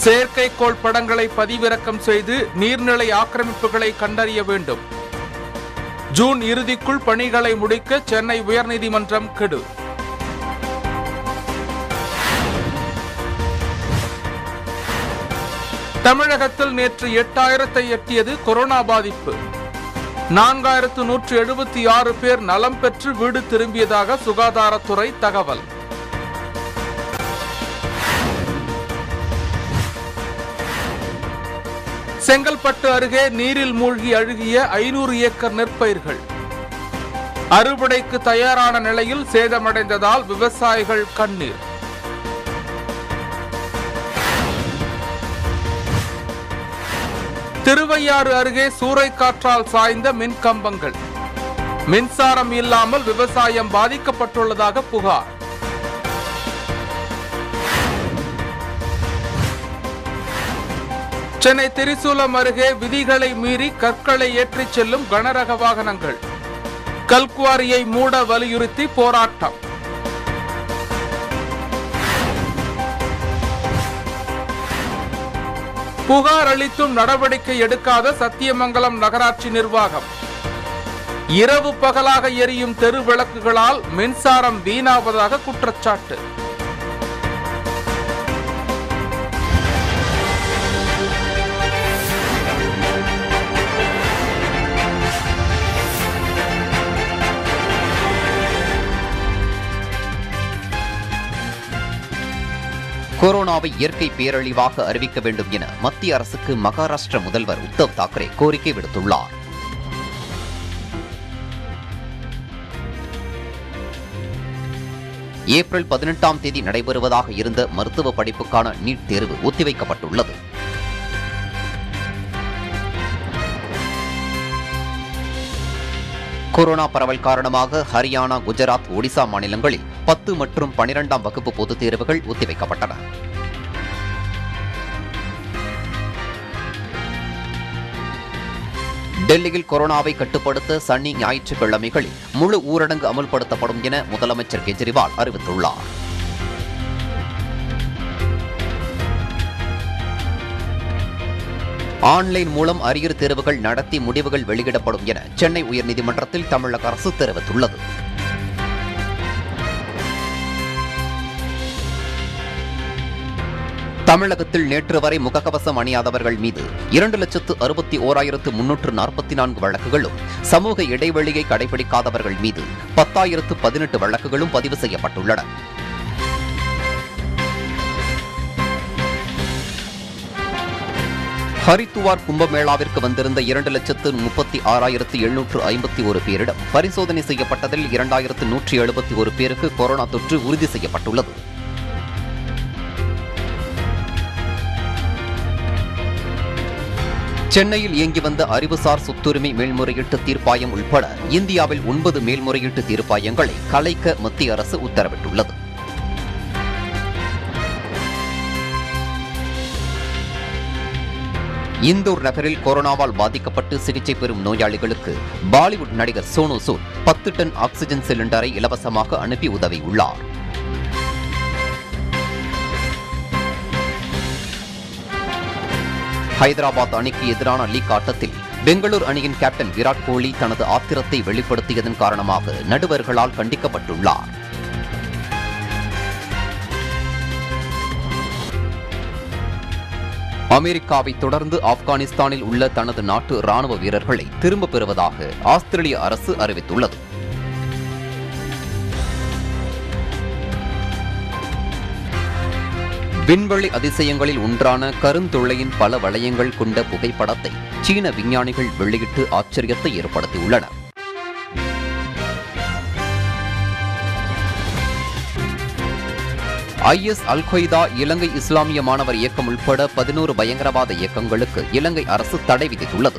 செயற்கைக்கோள் படங்களை பதிவிறக்கம் செய்து நீர்நிலை ஆக்கிரமிப்புகளை கண்டறிய வேண்டும் ஜூன் இறுதிக்குள் பணிகளை முடிக்க சென்னை உயர்நீதிமன்றம் கெடு தமிழகத்தில் நேற்று எட்டாயிரத்தை எட்டியது கொரோனா பாதிப்பு நான்காயிரத்து நூற்று எழுபத்தி ஆறு பேர் நலம் பெற்று வீடு திரும்பியதாக சுகாதாரத்துறை தகவல் செங்கல்பட்டு அருகே நீரில் மூழ்கி அழுகிய ஐநூறு ஏக்கர் நெற்பயிர்கள் அறுவடைக்கு தயாரான நிலையில் சேதமடைந்ததால் விவசாயிகள் கண்ணீர் திருவையாறு அருகே சூறைக்காற்றால் சாய்ந்த மின் கம்பங்கள் மின்சாரம் இல்லாமல் விவசாயம் பாதிக்கப்பட்டுள்ளதாக புகார் சென்னை திரிசூலம் அருகே விதிகளை மீறி கற்களை ஏற்றிச் செல்லும் கனரக வாகனங்கள் கல்குவாரியை மூட வலியுறுத்தி போராட்டம் புகார் அளித்தும் நடவடிக்கை எடுக்காத சத்தியமங்கலம் நகராட்சி நிர்வாகம் இரவு பகலாக எரியும் தெரு விளக்குகளால் மின்சாரம் வீணாவதாக குற்றச்சாட்டு கொரோனாவை இயற்கை பேரழிவாக அறிவிக்க வேண்டும் என மத்திய அரசுக்கு மகாராஷ்டிர முதல்வர் உத்தவ் தாக்கரே கோரிக்கை விடுத்துள்ளார் ஏப்ரல் பதினெட்டாம் தேதி நடைபெறுவதாக இருந்த மருத்துவ படிப்புக்கான நீட் தேர்வு ஒத்திவைக்கப்பட்டுள்ளது கொரோனா பரவல் காரணமாக ஹரியானா குஜராத் ஒடிசா மாநிலங்களில் பத்து மற்றும் பனிரெண்டாம் வகுப்பு பொதுத் தேர்வுகள் ஒத்திவைக்கப்பட்டன டெல்லியில் கொரோனாவை கட்டுப்படுத்த சனி ஞாயிற்றுக்கிழமைகளில் முழு ஊரடங்கு அமல்படுத்தப்படும் என முதலமைச்சர் கெஜ்ரிவால் அறிவித்துள்ளார் ஆன்லைன் மூலம் அரியர் தேர்வுகள் நடத்தி முடிவுகள் வெளியிடப்படும் என சென்னை உயர்நீதிமன்றத்தில் தமிழக அரசு தெரிவித்துள்ளது தமிழகத்தில் நேற்று வரை முகக்கவசம் அணியாதவர்கள் மீது இரண்டு லட்சத்து அறுபத்தி ஓராயிரத்து முன்னூற்று நாற்பத்தி நான்கு வழக்குகளும் சமூக இடைவெளியை கடைபிடிக்காதவர்கள் மீது பத்தாயிரத்து பதினெட்டு வழக்குகளும் பதிவு செய்யப்பட்டுள்ளன ஹரித்துவார் கும்பமேளாவிற்கு வந்திருந்த இரண்டு லட்சத்து முப்பத்தி ஆறாயிரத்து எழுநூற்று ஐம்பத்தி ஒரு பேரிடம் பரிசோதனை செய்யப்பட்டதில் இரண்டாயிரத்து நூற்றி எழுபத்தி ஒரு பேருக்கு கொரோனா தொற்று உறுதி செய்யப்பட்டுள்ளது சென்னையில் இயங்கி வந்த அறிவுசார் சொத்துரிமை மேல்முறையீட்டு தீர்ப்பாயம் உட்பட இந்தியாவில் ஒன்பது மேல்முறையீட்டு தீர்ப்பாயங்களை கலைக்க மத்திய அரசு உத்தரவிட்டுள்ளது இந்தூர் நகரில் கொரோனாவால் பாதிக்கப்பட்டு சிகிச்சை பெறும் நோயாளிகளுக்கு பாலிவுட் நடிகர் சோனு சூட் பத்து டன் ஆக்ஸிஜன் சிலிண்டரை இலவசமாக அனுப்பி உதவியுள்ளார் ஹைதராபாத் அணிக்கு எதிரான லீக் ஆட்டத்தில் பெங்களூர் அணியின் கேப்டன் விராட் கோலி தனது ஆத்திரத்தை வெளிப்படுத்தியதன் காரணமாக நடுவர்களால் கண்டிக்கப்பட்டுள்ளார் அமெரிக்காவை தொடர்ந்து ஆப்கானிஸ்தானில் உள்ள தனது நாட்டு ராணுவ வீரர்களை திரும்பப் பெறுவதாக ஆஸ்திரேலிய அரசு அறிவித்துள்ளது விண்வெளி அதிசயங்களில் ஒன்றான கருந்துளையின் பல வளையங்கள் கொண்ட புகைப்படத்தை சீன விஞ்ஞானிகள் வெளியிட்டு ஆச்சரியத்தை ஏற்படுத்தியுள்ளனர் ஐஎஸ் அல் கொய்தா இலங்கை இஸ்லாமிய மாணவர் இயக்கம் உட்பட பதினோரு பயங்கரவாத இயக்கங்களுக்கு இலங்கை அரசு தடை விதித்துள்ளது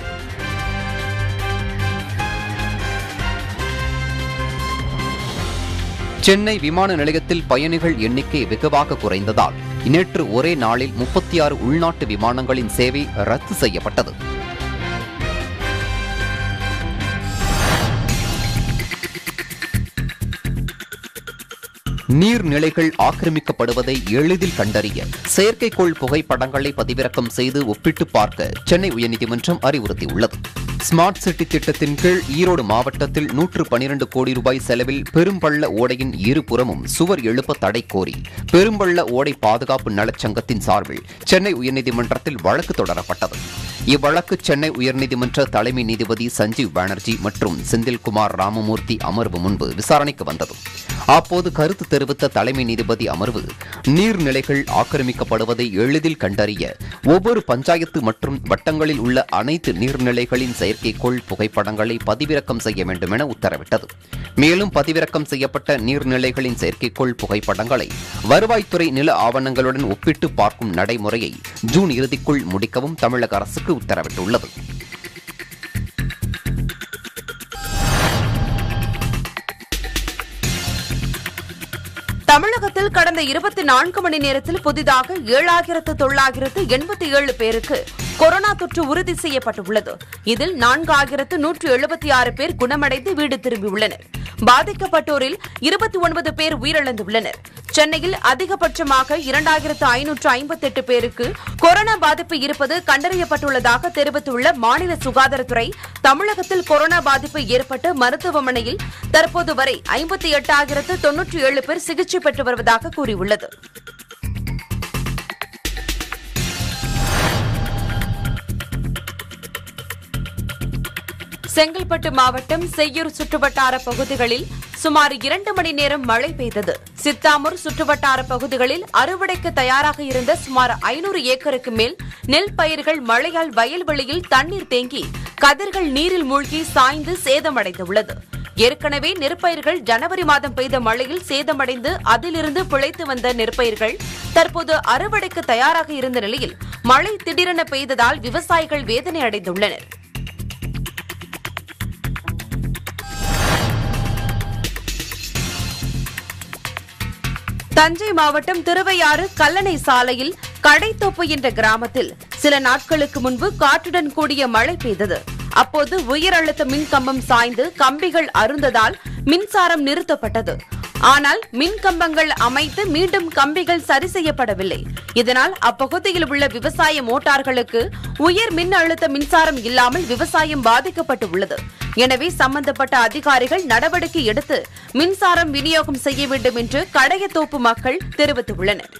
சென்னை விமான நிலையத்தில் பயணிகள் எண்ணிக்கை வெகுவாக குறைந்ததால் நேற்று ஒரே நாளில் முப்பத்தி ஆறு உள்நாட்டு விமானங்களின் சேவை ரத்து செய்யப்பட்டது நீர்நிலைகள் ஆக்கிரமிக்கப்படுவதை எளிதில் கண்டறிய செயற்கைக்கோள் புகைப்படங்களை பதிவிறக்கம் செய்து ஒப்பிட்டு பார்க்க சென்னை உயர்நீதிமன்றம் அறிவுறுத்தியுள்ளது ஸ்மார்ட் சிட்டி திட்டத்தின் கீழ் ஈரோடு மாவட்டத்தில் நூற்று பனிரண்டு கோடி ரூபாய் செலவில் பெரும்பள்ள ஓடையின் இருபுறமும் சுவர் எழுப்ப தடை கோரி பெரும்பள்ள ஓடை பாதுகாப்பு நலச்சங்கத்தின் சார்பில் சென்னை உயர்நீதிமன்றத்தில் வழக்கு தொடரப்பட்டது இவ்வழக்கு சென்னை உயர்நீதிமன்ற தலைமை நீதிபதி சஞ்சீவ் பானர்ஜி மற்றும் செந்தில்குமார் ராமமூர்த்தி அமர்வு முன்பு விசாரணைக்கு வந்தது அப்போது கருத்து தெரிவித்த தலைமை நீதிபதி அமர்வு நீர்நிலைகள் ஆக்கிரமிக்கப்படுவதை எளிதில் கண்டறிய ஒவ்வொரு பஞ்சாயத்து மற்றும் வட்டங்களில் உள்ள அனைத்து நீர்நிலைகளின் செயற்கைக்கோள் புகைப்படங்களை பதிவிறக்கம் செய்ய வேண்டும் என உத்தரவிட்டது மேலும் பதிவிறக்கம் செய்யப்பட்ட நீர்நிலைகளின் செயற்கைக்கோள் புகைப்படங்களை வருவாய்த்துறை நில ஆவணங்களுடன் ஒப்பிட்டு பார்க்கும் நடைமுறையை ஜூன் இறுதிக்குள் முடிக்கவும் தமிழக அரசுக்கு உத்தரவிட்டுள்ளது தமிழகத்தில் கடந்த இருபத்தி நான்கு மணி நேரத்தில் புதிதாக ஏழாயிரத்து தொள்ளாயிரத்து எண்பத்தி ஏழு பேருக்கு கொரோனா தொற்று உறுதி செய்யப்பட்டுள்ளது இதில் நான்காயிரத்து நூற்று எழுபத்தி ஆறு பேர் குணமடைந்து வீடு திரும்பியுள்ளனர் பாதிக்கப்பட்டோரில் இருபத்தி ஒன்பது பேர் உயிரிழந்துள்ளனர் சென்னையில் அதிகபட்சமாக இரண்டாயிரத்து ஐநூற்று ஐம்பத்தி எட்டு பேருக்கு கொரோனா பாதிப்பு இருப்பது கண்டறியப்பட்டுள்ளதாக தெரிவித்துள்ள மாநில சுகாதாரத்துறை தமிழகத்தில் கொரோனா பாதிப்பு ஏற்பட்டு மருத்துவமனையில் தற்போது வரை ஐம்பத்தி எட்டாயிரத்து தொன்னூற்றி ஏழு பேர் சிகிச்சை பெற்று வருவதாக கூறியுள்ளது செங்கல்பட்டு மாவட்டம் செய்யூர் சுற்றுவட்டார பகுதிகளில் சுமார் இரண்டு மணி நேரம் மழை பெய்தது சித்தாமூர் சுற்றுவட்டார பகுதிகளில் அறுவடைக்கு தயாராக இருந்த சுமார் ஐநூறு ஏக்கருக்கு மேல் நெல் பயிர்கள் மழையால் வயல்வெளியில் தண்ணீர் தேங்கி கதிர்கள் நீரில் மூழ்கி சாய்ந்து சேதமடைந்துள்ளது ஏற்கனவே நெற்பயிர்கள் ஜனவரி மாதம் பெய்த மழையில் சேதமடைந்து அதிலிருந்து பிழைத்து வந்த நெற்பயிர்கள் தற்போது அறுவடைக்கு தயாராக இருந்த நிலையில் மழை திடீரென பெய்ததால் விவசாயிகள் வேதனை அடைந்துள்ளனர் தஞ்சை மாவட்டம் திருவையாறு கல்லணை சாலையில் கடைத்தோப்பு என்ற கிராமத்தில் சில நாட்களுக்கு முன்பு காற்றுடன் கூடிய மழை பெய்தது அப்போது உயர் அழுத்த மின் கம்பம் சாய்ந்து கம்பிகள் அருந்ததால் மின்சாரம் நிறுத்தப்பட்டது ஆனால் மின் கம்பங்கள் அமைத்து மீண்டும் கம்பிகள் சரி செய்யப்படவில்லை இதனால் அப்பகுதியில் உள்ள விவசாய மோட்டார்களுக்கு உயர் மின் அழுத்த மின்சாரம் இல்லாமல் விவசாயம் பாதிக்கப்பட்டு உள்ளது எனவே சம்பந்தப்பட்ட அதிகாரிகள் நடவடிக்கை எடுத்து மின்சாரம் விநியோகம் செய்ய வேண்டும் என்று கடையத்தோப்பு மக்கள் தெரிவித்துள்ளனர்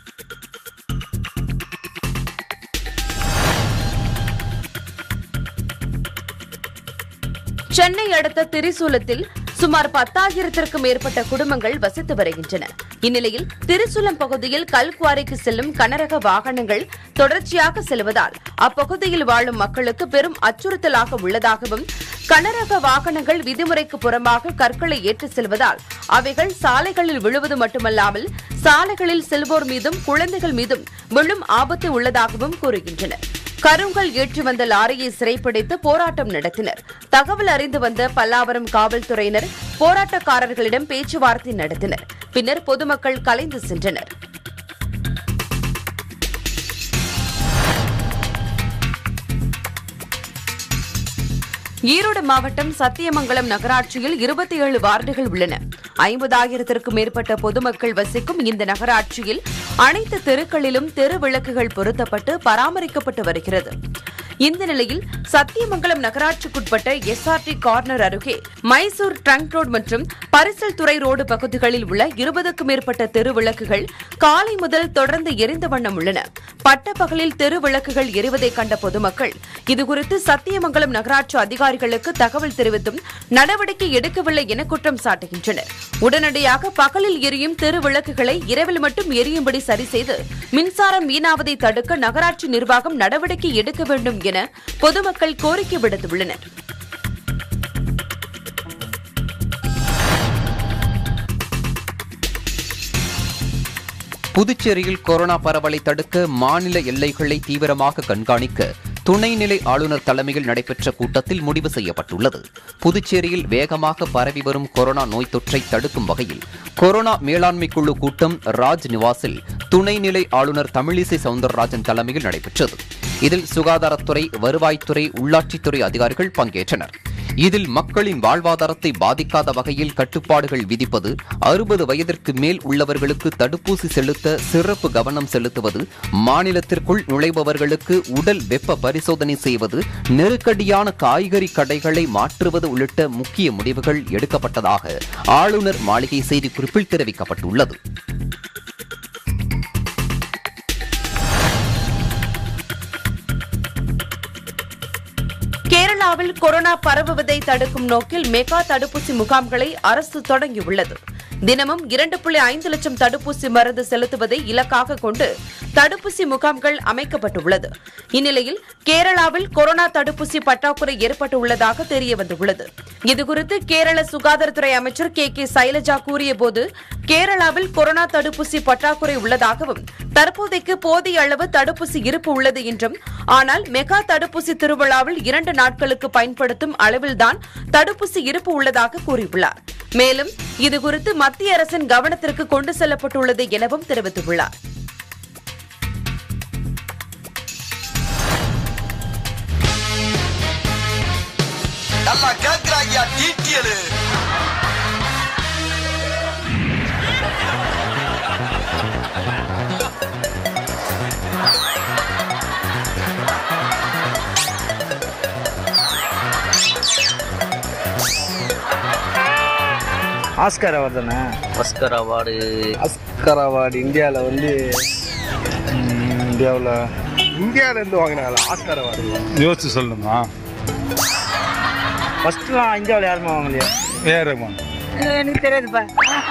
சென்னை அடுத்த திரிசூலத்தில் சுமார் பத்தாயிரத்திற்கும் மேற்பட்ட குடும்பங்கள் வசித்து வருகின்றன இந்நிலையில் திரிசூலம் பகுதியில் கல்குவாரிக்கு செல்லும் கனரக வாகனங்கள் தொடர்ச்சியாக செல்வதால் அப்பகுதியில் வாழும் மக்களுக்கு பெரும் அச்சுறுத்தலாக உள்ளதாகவும் கனரக வாகனங்கள் விதிமுறைக்கு புறம்பாக கற்களை ஏற்றி செல்வதால் அவைகள் சாலைகளில் விழுவது மட்டுமல்லாமல் சாலைகளில் செல்வோர் மீதும் குழந்தைகள் மீதும் விழும் ஆபத்து உள்ளதாகவும் கூறுகின்றனர் கருங்கல் ஏற்றி வந்த லாரியை சிறைப்பிடித்து போராட்டம் நடத்தினர் தகவல் அறிந்து வந்த பல்லாவரம் காவல்துறையினர் போராட்டக்காரர்களிடம் பேச்சுவார்த்தை நடத்தினர் பின்னர் பொதுமக்கள் கலைந்து சென்றனர் ஈரோடு மாவட்டம் சத்தியமங்கலம் நகராட்சியில் இருபத்தி ஏழு வார்டுகள் உள்ளன ஐம்பதாயிரத்திற்கும் மேற்பட்ட பொதுமக்கள் வசிக்கும் இந்த நகராட்சியில் அனைத்து தெருக்களிலும் தெரு விளக்குகள் பொருத்தப்பட்டு பராமரிக்கப்பட்டு வருகிறது இந்த நிலையில் சத்தியமங்கலம் நகராட்சிக்குட்பட்ட எஸ்ஆர்டி கார்னர் அருகே மைசூர் ட்ரங்க் ரோடு மற்றும் பரிசல் துறை ரோடு பகுதிகளில் உள்ள இருபதுக்கும் மேற்பட்ட தெரு விளக்குகள் காலை முதல் தொடர்ந்து எரிந்த வண்ணம் உள்ளன பட்டப்பகலில் தெரு விளக்குகள் எரிவதை கண்ட பொதுமக்கள் இதுகுறித்து சத்தியமங்கலம் நகராட்சி அதிகாரிகளுக்கு தகவல் தெரிவித்தும் நடவடிக்கை எடுக்கவில்லை என குற்றம் சாட்டுகின்றனர் உடனடியாக பகலில் எரியும் தெரு விளக்குகளை இரவில் மட்டும் எரியும்படி சரி செய்து மின்சாரம் வீணாவதை தடுக்க நகராட்சி நிர்வாகம் நடவடிக்கை எடுக்க வேண்டும் என பொதுமக்கள் கோரிக்கை விடுத்துள்ளனர் புதுச்சேரியில் கொரோனா பரவலை தடுக்க மாநில எல்லைகளை தீவிரமாக கண்காணிக்க துணைநிலை ஆளுநர் தலைமையில் நடைபெற்ற கூட்டத்தில் முடிவு செய்யப்பட்டுள்ளது புதுச்சேரியில் வேகமாக பரவி வரும் கொரோனா நோய் தொற்றை தடுக்கும் வகையில் கொரோனா மேலாண்மை குழு கூட்டம் ராஜ் நிவாசில் துணைநிலை ஆளுநர் தமிழிசை சவுந்தரராஜன் தலைமையில் நடைபெற்றது இதில் சுகாதாரத்துறை வருவாய்த்துறை உள்ளாட்சித்துறை அதிகாரிகள் பங்கேற்றனர் இதில் மக்களின் வாழ்வாதாரத்தை பாதிக்காத வகையில் கட்டுப்பாடுகள் விதிப்பது அறுபது வயதிற்கு மேல் உள்ளவர்களுக்கு தடுப்பூசி செலுத்த சிறப்பு கவனம் செலுத்துவது மாநிலத்திற்குள் நுழைபவர்களுக்கு உடல் வெப்ப பரிசோதனை செய்வது நெருக்கடியான காய்கறி கடைகளை மாற்றுவது உள்ளிட்ட முக்கிய முடிவுகள் எடுக்கப்பட்டதாக ஆளுநர் மாளிகை செய்திக்குறிப்பில் தெரிவிக்கப்பட்டுள்ளது கேரளாவில் கொரோனா பரவுவதை தடுக்கும் நோக்கில் மெகா தடுப்பூசி முகாம்களை அரசு தொடங்கியுள்ளது தினமும் இரண்டு புள்ளி ஐந்து லட்சம் தடுப்பூசி மருந்து செலுத்துவதை இலக்காக கொண்டு தடுப்பூசி முகாம்கள் அமைக்கப்பட்டுள்ளது இந்நிலையில் கேரளாவில் கொரோனா தடுப்பூசி பற்றாக்குறை ஏற்பட்டுள்ளதாக தெரியவந்துள்ளது இதுகுறித்து கேரள சுகாதாரத்துறை அமைச்சர் கே கே சைலஜா கூறியபோது கேரளாவில் கொரோனா தடுப்பூசி பற்றாக்குறை உள்ளதாகவும் தற்போதைக்கு போதிய அளவு தடுப்பூசி இருப்பு உள்ளது என்றும் ஆனால் மெகா தடுப்பூசி திருவிழாவில் இரண்டு நாட்களுக்கு பயன்படுத்தும் அளவில்தான் தடுப்பூசி இருப்பு உள்ளதாக கூறியுள்ளார் மேலும் இதுகுறித்து மத்திய அரசின் கவனத்திற்கு கொண்டு செல்லப்பட்டுள்ளது எனவும் தெரிவித்துள்ளார் நல்லா கேக்குறாங்க டீட்டியலு ஆஸ்கார் அவர் தானே ஆஸ்கர் அவார்டு ஆஸ்கார் அவார்டு இந்தியாவில் வந்து இந்தியாவில் இந்தியாவிலேருந்து வாங்கினாங்களா ஆஸ்கார் அவார்டு யோசிச்சு சொல்லணுமா ஃபஸ்ட்டுலாம் இந்தியாவில் யாருமே வாங்கலையா ஏ ரஹ்மான் எனக்கு தெரியாதுப்பா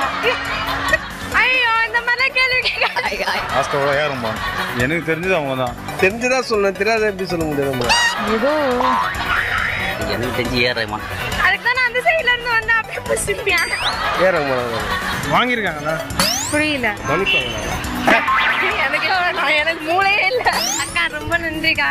ஐயோ இந்த மாதிரி கேள்வி கேட்க ஆஸ்கரோட ஏ ரஹ்மான் எனக்கு தெரிஞ்சது அவங்க தான் தெரிஞ்சுதான் சொல்லணும் தெரியாத எப்படி சொல்ல முடியாது நம்மள ஏதோ எனக்கு தெரிஞ்சு ஏ ரஹ்மான் அதுக்கு தான் நான் அந்த சைடுல இருந்து வந்தேன் அப்படியே புசிப்பியா ஏ ரஹ்மான் வாங்கியிருக்காங்களா புரியல மன்னிப்பாங்களா எனக்கு நான் எனக்கு மூளையே இல்ல அக்கா ரொம்ப நன்றிக்கா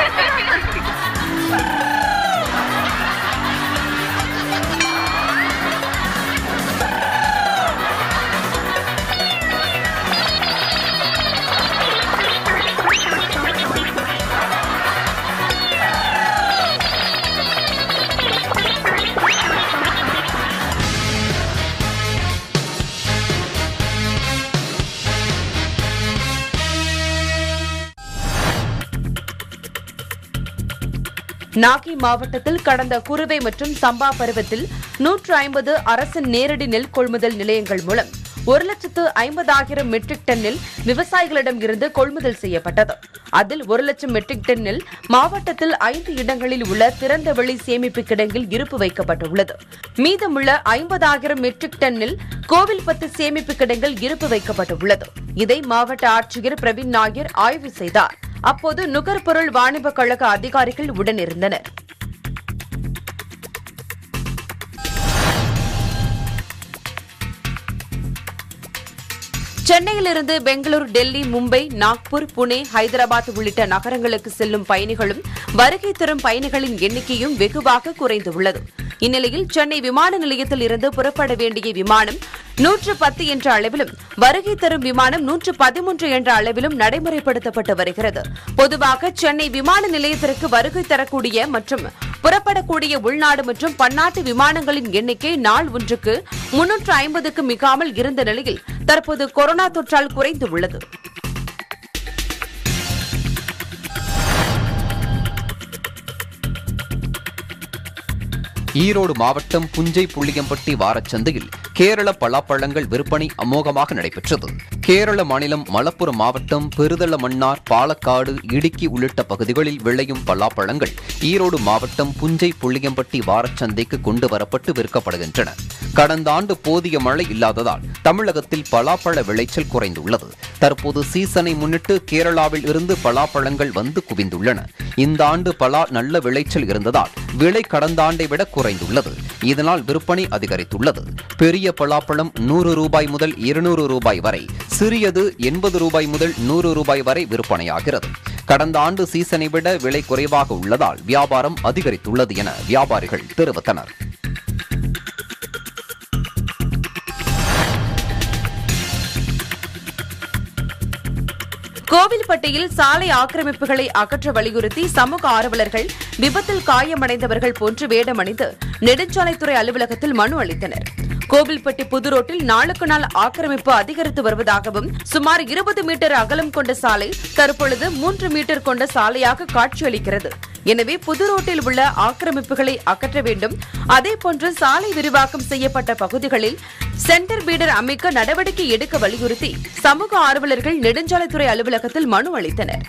நாகை மாவட்டத்தில் கடந்த குறுவை மற்றும் சம்பா பருவத்தில் நூற்று ஐம்பது அரசின் நேரடி நெல் கொள்முதல் நிலையங்கள் மூலம் ஒரு லட்சத்து ஐம்பதாயிரம் மெட்ரிக் டன் நெல் விவசாயிகளிடம் இருந்து கொள்முதல் செய்யப்பட்டது அதில் ஒரு லட்சம் மெட்ரிக் டன் நெல் மாவட்டத்தில் ஐந்து இடங்களில் உள்ள திறந்த வெளி சேமிப்பு கிடங்கில் இருப்பு வைக்கப்பட்டுள்ளது மீதமுள்ள ஐம்பதாயிரம் மெட்ரிக் டன் நெல் கோவில்பத்து சேமிப்பு கிடங்கில் இருப்பு வைக்கப்பட்டுள்ளது இதை மாவட்ட ஆட்சியர் பிரவீன் நாயர் ஆய்வு செய்தார் அப்போது நுகர்பொருள் வாணிப கழக அதிகாரிகள் உடனிருந்தனர் சென்னையிலிருந்து பெங்களூர் டெல்லி மும்பை நாக்பூர் புனே ஹைதராபாத் உள்ளிட்ட நகரங்களுக்கு செல்லும் பயணிகளும் வருகை தரும் பயணிகளின் எண்ணிக்கையும் வெகுவாக குறைந்துள்ளது இந்நிலையில் சென்னை விமான நிலையத்தில் இருந்து புறப்பட வேண்டிய விமானம் நூற்று பத்து என்ற அளவிலும் வருகை தரும் விமானம் நூற்று பதிமூன்று என்ற அளவிலும் நடைமுறைப்படுத்தப்பட்டு வருகிறது பொதுவாக சென்னை விமான நிலையத்திற்கு வருகை தரக்கூடிய மற்றும் புறப்படக்கூடிய உள்நாடு மற்றும் பன்னாட்டு விமானங்களின் எண்ணிக்கை நாள் ஒன்றுக்கு முன்னூற்று ஐம்பதுக்கு மிகாமல் இருந்த நிலையில் தற்போது கொரோனா தொற்றால் குறைந்துள்ளது ஈரோடு மாவட்டம் புஞ்சை புள்ளியம்பட்டி வாரச்சந்தையில் கேரள பலாப்பழங்கள் விற்பனை அமோகமாக நடைபெற்றது கேரள மாநிலம் மலப்புரம் மாவட்டம் பெருதள மன்னார் பாலக்காடு இடுக்கி உள்ளிட்ட பகுதிகளில் விளையும் பலாப்பழங்கள் ஈரோடு மாவட்டம் புஞ்சை புள்ளியம்பட்டி வாரச்சந்தைக்கு கொண்டு வரப்பட்டு விற்கப்படுகின்றன கடந்த ஆண்டு போதிய மழை இல்லாததால் தமிழகத்தில் பலாப்பழ விளைச்சல் குறைந்துள்ளது தற்போது சீசனை முன்னிட்டு கேரளாவில் இருந்து பலாப்பழங்கள் வந்து குவிந்துள்ளன இந்த ஆண்டு பலா நல்ல விளைச்சல் இருந்ததால் விலை கடந்த ஆண்டை விட குறைந்துள்ளது இதனால் விற்பனை அதிகரித்துள்ளது பெரிய பலாப்பழம் நூறு ரூபாய் முதல் இருநூறு ரூபாய் வரை சிறியது எண்பது ரூபாய் முதல் நூறு ரூபாய் வரை விற்பனையாகிறது கடந்த ஆண்டு சீசனை விட விலை குறைவாக உள்ளதால் வியாபாரம் அதிகரித்துள்ளது என வியாபாரிகள் தெரிவித்தனர் கோவில்பட்டியில் சாலை ஆக்கிரமிப்புகளை அகற்ற வலியுறுத்தி சமூக ஆர்வலர்கள் விபத்தில் காயமடைந்தவர்கள் போன்று வேடமணிந்து நெடுஞ்சாலைத்துறை அலுவலகத்தில் மனு அளித்தனர் கோவில்பட்டி புது ரோட்டில் நாளுக்கு நாள் ஆக்கிரமிப்பு அதிகரித்து வருவதாகவும் சுமார் இருபது மீட்டர் அகலம் கொண்ட சாலை தற்பொழுது மூன்று மீட்டர் கொண்ட சாலையாக காட்சியளிக்கிறது எனவே புது ரோட்டில் உள்ள ஆக்கிரமிப்புகளை அகற்ற வேண்டும் அதேபோன்று சாலை விரிவாக்கம் செய்யப்பட்ட பகுதிகளில் சென்டர் பீடர் அமைக்க நடவடிக்கை எடுக்க வலியுறுத்தி சமூக ஆர்வலர்கள் நெடுஞ்சாலைத்துறை அலுவலகத்தில் மனு அளித்தனர்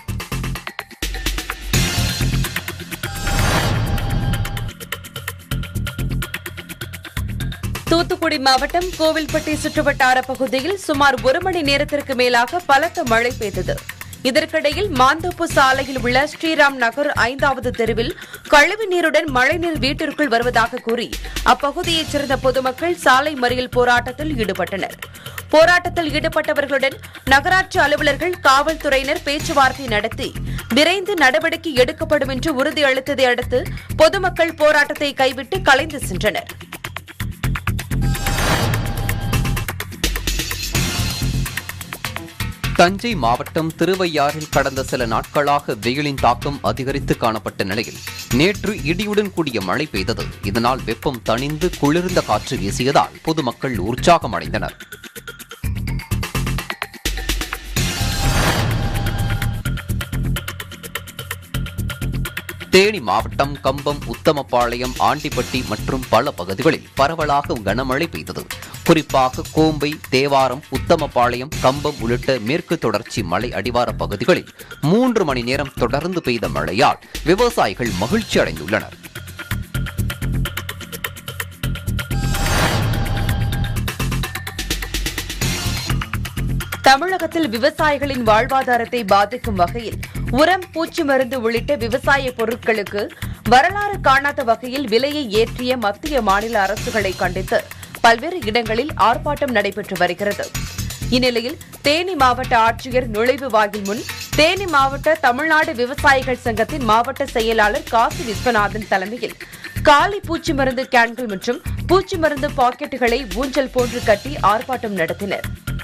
தூத்துக்குடி மாவட்டம் கோவில்பட்டி சுற்றுவட்டார பகுதியில் சுமார் ஒரு மணி நேரத்திற்கு மேலாக பலத்த மழை பெய்தது இதற்கிடையில் மாந்தோப்பு சாலையில் உள்ள ஸ்ரீராம் நகர் ஐந்தாவது தெருவில் கழிவு நீருடன் மழைநீர் வீட்டிற்குள் வருவதாக கூறி அப்பகுதியைச் சேர்ந்த பொதுமக்கள் சாலை மறியல் போராட்டத்தில் ஈடுபட்டனர் போராட்டத்தில் ஈடுபட்டவர்களுடன் நகராட்சி அலுவலர்கள் காவல்துறையினர் பேச்சுவார்த்தை நடத்தி விரைந்து நடவடிக்கை எடுக்கப்படும் என்று உறுதியளித்ததை அடுத்து பொதுமக்கள் போராட்டத்தை கைவிட்டு கலைந்து சென்றனர் தஞ்சை மாவட்டம் திருவையாறில் கடந்த சில நாட்களாக வெயிலின் தாக்கம் அதிகரித்து காணப்பட்ட நிலையில் நேற்று இடியுடன் கூடிய மழை பெய்தது இதனால் வெப்பம் தணிந்து குளிர்ந்த காற்று வீசியதால் பொதுமக்கள் உற்சாகமடைந்தனர் தேனி மாவட்டம் கம்பம் உத்தமபாளையம் ஆண்டிப்பட்டி மற்றும் பல பகுதிகளில் பரவலாக கனமழை பெய்தது குறிப்பாக கோம்பை தேவாரம் உத்தமபாளையம் கம்பம் உள்ளிட்ட மேற்கு தொடர்ச்சி மலை அடிவார பகுதிகளில் மூன்று மணி நேரம் தொடர்ந்து பெய்த மழையால் விவசாயிகள் மகிழ்ச்சி அடைந்துள்ளனர் தமிழகத்தில் விவசாயிகளின் வாழ்வாதாரத்தை பாதிக்கும் வகையில் உரம் பூச்சி மருந்து உள்ளிட்ட விவசாய பொருட்களுக்கு வரலாறு காணாத வகையில் விலையை ஏற்றிய மத்திய மாநில அரசுகளை கண்டித்து பல்வேறு இடங்களில் ஆர்ப்பாட்டம் நடைபெற்று வருகிறது இந்நிலையில் தேனி மாவட்ட ஆட்சியர் நுழைவு வாயில் முன் தேனி மாவட்ட தமிழ்நாடு விவசாயிகள் சங்கத்தின் மாவட்ட செயலாளர் காசி விஸ்வநாதன் தலைமையில் காலி பூச்சி மருந்து கேன்கள் மற்றும் பூச்சி மருந்து பாக்கெட்டுகளை ஊஞ்சல் போன்று கட்டி ஆர்ப்பாட்டம் நடத்தினர்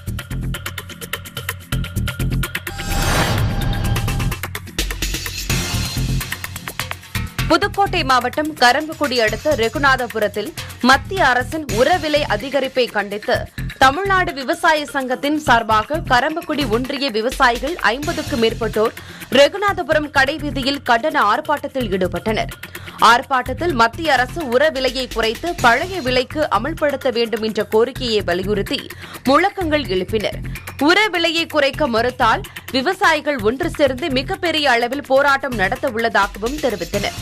புதுக்கோட்டை மாவட்டம் கரம்பக்குடி அடுத்த ரெகுநாதபுரத்தில் மத்திய அரசின் உர விலை அதிகரிப்பை கண்டித்து தமிழ்நாடு விவசாய சங்கத்தின் சார்பாக கரம்பக்குடி ஒன்றிய விவசாயிகள் ஐம்பதுக்கும் மேற்பட்டோர் ரெகுநாதபுரம் கடைவீதியில் கண்டன ஆர்ப்பாட்டத்தில் ஈடுபட்டனர் ஆர்ப்பாட்டத்தில் மத்திய அரசு உர விலையை குறைத்து பழைய விலைக்கு அமல்படுத்த வேண்டும் என்ற கோரிக்கையை வலியுறுத்தி முழக்கங்கள் எழுப்பினர் உர விலையை குறைக்க மறுத்தால் விவசாயிகள் ஒன்று சேர்ந்து மிகப்பெரிய அளவில் போராட்டம் நடத்த உள்ளதாகவும் தெரிவித்தனர்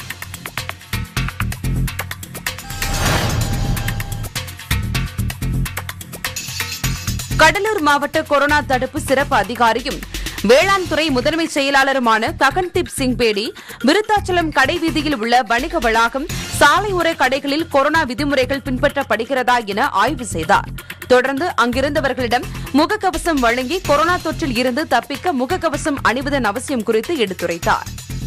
கடலூர் மாவட்ட கொரோனா தடுப்பு சிறப்பு அதிகாரியும் வேளாண் துறை முதன்மை செயலாளருமான ககன்தீப் சிங் பேடி விருத்தாச்சலம் கடைவீதியில் உள்ள வணிக வளாகம் சாலை உர கடைகளில் கொரோனா விதிமுறைகள் பின்பற்றப்படுகிறதா என ஆய்வு செய்தார் தொடர்ந்து அங்கிருந்தவர்களிடம் முகக்கவசம் வழங்கி கொரோனா தொற்றில் இருந்து தப்பிக்க முகக்கவசம் அணிவதன் அவசியம் குறித்து எடுத்துரைத்தார்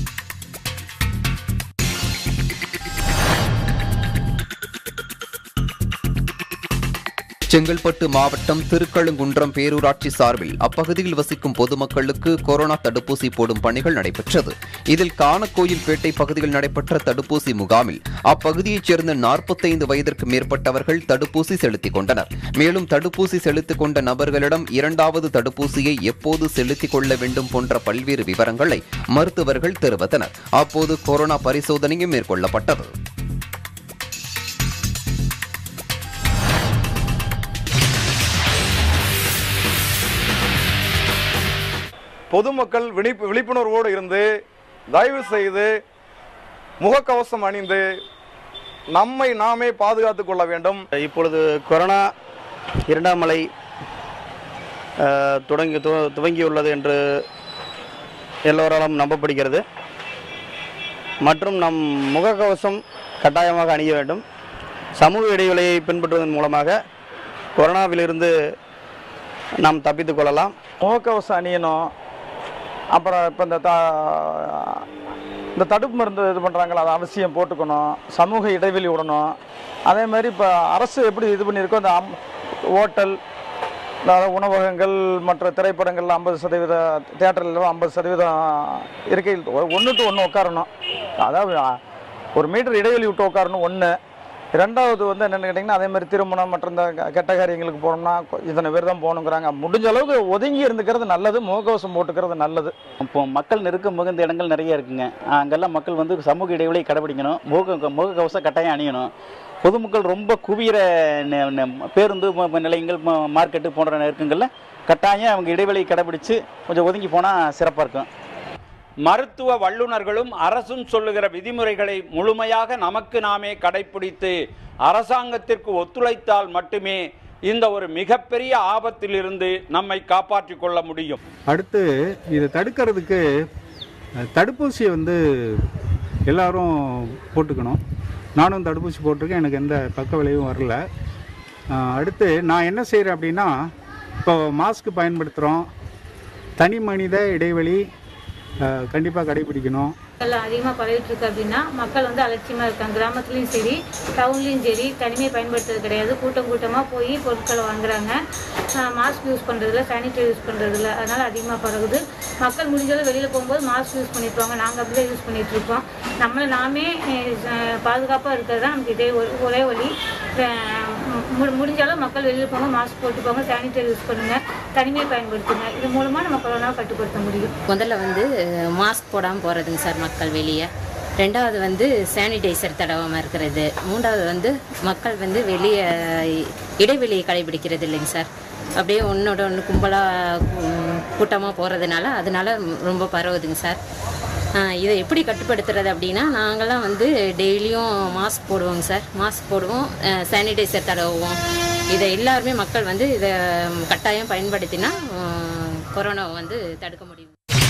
செங்கல்பட்டு மாவட்டம் திருக்கழுங்குன்றம் பேரூராட்சி சார்பில் அப்பகுதியில் வசிக்கும் பொதுமக்களுக்கு கொரோனா தடுப்பூசி போடும் பணிகள் நடைபெற்றது இதில் காணக்கோயில்பேட்டை பகுதியில் நடைபெற்ற தடுப்பூசி முகாமில் அப்பகுதியைச் சேர்ந்த நாற்பத்தைந்து வயதிற்கு மேற்பட்டவர்கள் தடுப்பூசி செலுத்திக் கொண்டனர் மேலும் தடுப்பூசி செலுத்திக் கொண்ட நபர்களிடம் இரண்டாவது தடுப்பூசியை எப்போது செலுத்திக் கொள்ள வேண்டும் போன்ற பல்வேறு விவரங்களை மருத்துவர்கள் தெரிவித்தனர் அப்போது கொரோனா பரிசோதனையும் மேற்கொள்ளப்பட்டது பொதுமக்கள் விழிப்பு விழிப்புணர்வோடு இருந்து தயவு செய்து முகக்கவசம் அணிந்து நம்மை நாமே பாதுகாத்துக் கொள்ள வேண்டும் இப்பொழுது கொரோனா இரண்டாம் அலை அஹ், தொடங்கி து- துவங்கியுள்ளது என்று எல்லோராலும் நம்பப்படுகிறது மற்றும் நம் முகக்கவசம் கட்டாயமாக அணிய வேண்டும் சமூக இடைவெளியை பின்பற்றுவதன் மூலமாக கொரோனாவிலிருந்து நாம் தப்பித்துக் கொள்ளலாம் முகக்கவசம் அணியணும் அப்புறம் இப்போ இந்த த இந்த தடுப்பு மருந்து இது பண்ணுறாங்களா அதை அவசியம் போட்டுக்கணும் சமூக இடைவெளி விடணும் அதே மாதிரி இப்போ அரசு எப்படி இது பண்ணியிருக்கோ அந்த அம் ஓட்டல் அதாவது உணவகங்கள் மற்ற திரைப்படங்கள்ல ஐம்பது சதவீத தேட்டரில் ஐம்பது சதவீதம் இருக்கையில் ஒன்று டு ஒன்று உட்காரணும் அதாவது அ, ஒரு மீட்டர் இடைவெளி விட்டு உட்காரணும் ஒன்று ரெண்டாவது வந்து என்னென்னு கேட்டிங்கன்னா அதே மாதிரி திருமணம் மற்ற இந்த க- கெட்ட காரியங்களுக்கு போனோம்னா கொ- இத்தனை பேர் தான் போகணுங்கிறாங்க முடிஞ்ச அளவுக்கு ஒதுங்கி இருந்துக்கிறது நல்லது முகக்கவசம் போட்டுக்கிறது நல்லது இப்போ மக்கள் நெருக்கம் மிகுந்த இடங்கள் நிறைய இருக்குங்க அங்கெல்லாம் மக்கள் வந்து சமூக இடைவெளியை கடைபிடிக்கணும் முக முகக்கவசம் கட்டாயம் அணியணும் பொதுமக்கள் ரொம்ப குவிகிற நெ- நெ- பேருந்து ம- ம- நிலையங்கள் ம- மார்க்கெட்டு போன்ற நெருக்கங்களில் கட்டாயம் அவங்க இடைவெளியை கடைபிடிச்சு கொஞ்சம் ஒதுங்கி போனால் சிறப்பாக இருக்கும் மருத்துவ வல்லுநர்களும் அரசும் சொல்லுகிற விதிமுறைகளை முழுமையாக நமக்கு நாமே கடைபிடித்து அரசாங்கத்திற்கு ஒத்துழைத்தால் மட்டுமே இந்த ஒரு மிகப்பெரிய ஆபத்திலிருந்து நம்மை காப்பாற்றிக் கொள்ள முடியும் அடுத்து இதை தடுக்கிறதுக்கு அஹ், தடுப்பூசியை வந்து எல்லாரும் போட்டுக்கணும் நானும் தடுப்பூசி போட்டிருக்கேன் எனக்கு எந்த பக்க விளைவும் வரல அஹ், அடுத்து நான் என்ன செய்கிறேன் அப்படின்னா இப்போ மாஸ்க் பயன்படுத்துகிறோம் தனி மனித இடைவெளி கண்டிப்பாக கடைபிடிக்கணும் எல்லாம் அதிகமாக பரவிட்டு இருக்கு அப்படின்னா மக்கள் வந்து அலட்சியமாக இருக்காங்க கிராமத்துலேயும் சரி டவுன்லேயும் சரி தனிமையை பயன்படுத்துறது கிடையாது கூட்டம் கூட்டமாக போய் பொருட்களை வாங்குறாங்க மாஸ்க் யூஸ் பண்ணுறதில்ல சானிடைசர் யூஸ் பண்ணுறதில்ல அதனால் அதிகமாக பரவுது மக்கள் முடிஞ்சளவு வெளியில் போகும்போது மாஸ்க் யூஸ் பண்ணிட்டுருவாங்க நாங்கள் அப்படி தான் யூஸ் பண்ணிட்டு இருக்கோம் நம்மளை நாமே பாதுகாப்பாக இருக்கிறது தான் நமக்கு இதே ஒரு- ஒரே வழி அஹ் மு- முடிஞ்ச அளவு மக்கள் வெளியில் போங்க மாஸ்க் போட்டு போங்க சானிடைசர் யூஸ் பண்ணுங்கள் தனிமையை பயன்படுத்துங்க இது மூலமாக நம்ம கொரோனாவை கட்டுப்படுத்த முடியும் முதல்ல வந்து மாஸ்க் போடாமல் போகிறதுங்க சார் மக்கள் வெளியே ரெண்டாவது வந்து சானிடைசர் தடவாமல் இருக்கிறது மூன்றாவது வந்து மக்கள் வந்து வெளியே இடைவெளியை கடைபிடிக்கிறது இல்லைங்க சார் அப்படியே ஒன்றோட ஒன்று கும்பலாக கூட்டமாக போகிறதுனால அதனால ரொம்ப பரவுதுங்க சார் ஆஹ் இதை எப்படி கட்டுப்படுத்துறது அப்படின்னா நாங்கள்லாம் வந்து டெய்லியும் மாஸ்க் போடுவோங்க சார் மாஸ்க் போடுவோம் சானிடைசர் தடவுவோம் இதை எல்லாருமே மக்கள் வந்து இதை கட்டாயம் பயன்படுத்தினா ஆஹ் கொரோனாவை வந்து தடுக்க முடியும்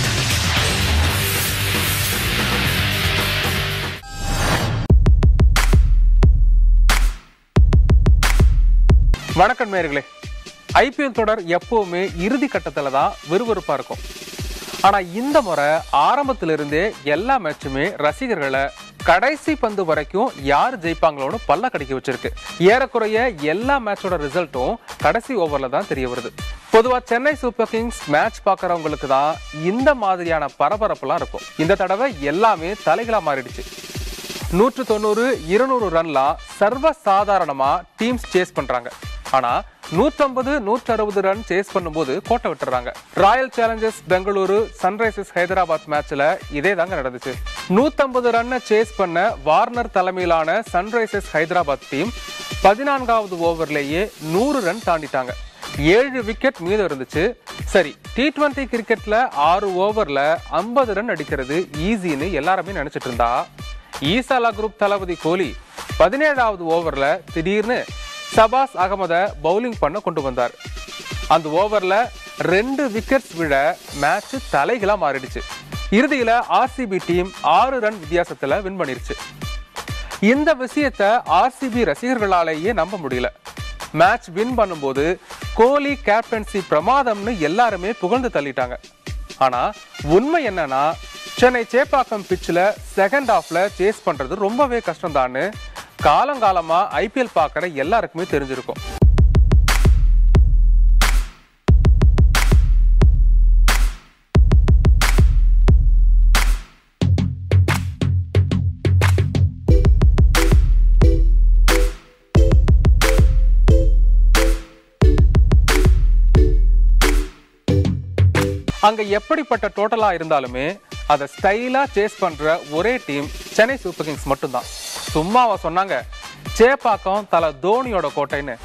வணக்கம் நேர்களே ஐபிஎல் தொடர் எப்பவுமே இறுதி கட்டத்துல தான் விறுவிறுப்பா இருக்கும் ஆனா இந்த முறை ஆரம்பத்துல இருந்தே எல்லா மேட்சுமே ரசிகர்களை கடைசி பந்து வரைக்கும் யார் ஜெயிப்பாங்களோன்னு பல்ல கடிக்க வச்சிருக்கு ஏறக்குறைய எல்லா மேட்சோட ரிசல்ட்டும் கடைசி ஓவர்ல தான் தெரிய வருது பொதுவா சென்னை சூப்பர் கிங்ஸ் மேட்ச் பார்க்கறவங்களுக்கு தான் இந்த மாதிரியான பரபரப்புலாம் இருக்கும் இந்த தடவை எல்லாமே தலைகளா மாறிடுச்சு நூற்று தொண்ணூறு இருநூறு ரன்லாம் சர்வ சாதாரணமா டீம்ஸ் சேஸ் பண்றாங்க ஆனா நூற்றம்பது நூற்றி அறுபது ரன் சேஸ் பண்ணும்போது கோட்டை விட்டுறாங்க Royal Challengers Bengaluru Sunrisers Hyderabad மேட்ச்ல இதே தாங்க நடந்துச்சு நூத்தம்பது ரன்னை சேஸ் பண்ண வார்னர் தலைமையிலான சன்ரைசர்ஸ் ஹைதராபாத் டீம் பதினான்காவது ஓவர்லேயே நூறு ரன் தாண்டிட்டாங்க ஏழு விக்கெட் மீதம் இருந்துச்சு சரி டி டுவெண்ட்டி கிரிக்கெட்ல ஆறு ஓவர்ல ஐம்பது ரன் அடிக்கிறது ஈஸின்னு எல்லாருமே நினைச்சிட்டு இருந்தா ஈசாலா குரூப் தளபதி கோலி பதினேழாவது ஓவர்ல திடீர்னு சபாஸ் அகமத பவுலிங் பண்ண கொண்டு வந்தார் அந்த ஓவர்ல ரெண்டு விக்கெட்ஸ் விழ மேட்ச் தலைகளா மாறிடுச்சு இறுதியில ஆர்சிபி டீம் ஆறு ரன் வித்தியாசத்துல வின் பண்ணிருச்சு இந்த விஷயத்த ஆர்சிபி ரசிகர்களாலேயே நம்ப முடியல மேட்ச் வின் பண்ணும்போது கோலி கேப்டன்சி பிரமாதம்னு எல்லாருமே புகழ்ந்து தள்ளிட்டாங்க ஆனா உண்மை என்னன்னா சென்னை சேப்பாக்கம் பிச்சில் செகண்ட் ஹாஃப்ல சேஸ் பண்றது ரொம்பவே கஷ்டம்தான்னு காலங்காலமா ஐபிஎல் பார்க்குற எல்லாருக்குமே தெரிஞ்சிருக்கும் அங்க எப்படிப்பட்ட டோட்டலா இருந்தாலுமே அதை ஸ்டைலா சேஸ் பண்ற ஒரே டீம் சென்னை சூப்பர் கிங்ஸ் மட்டும்தான் சும்மாவா சொன்னாங்க சேப்பாக்கம் தல தோனியோட கோட்டைன்னு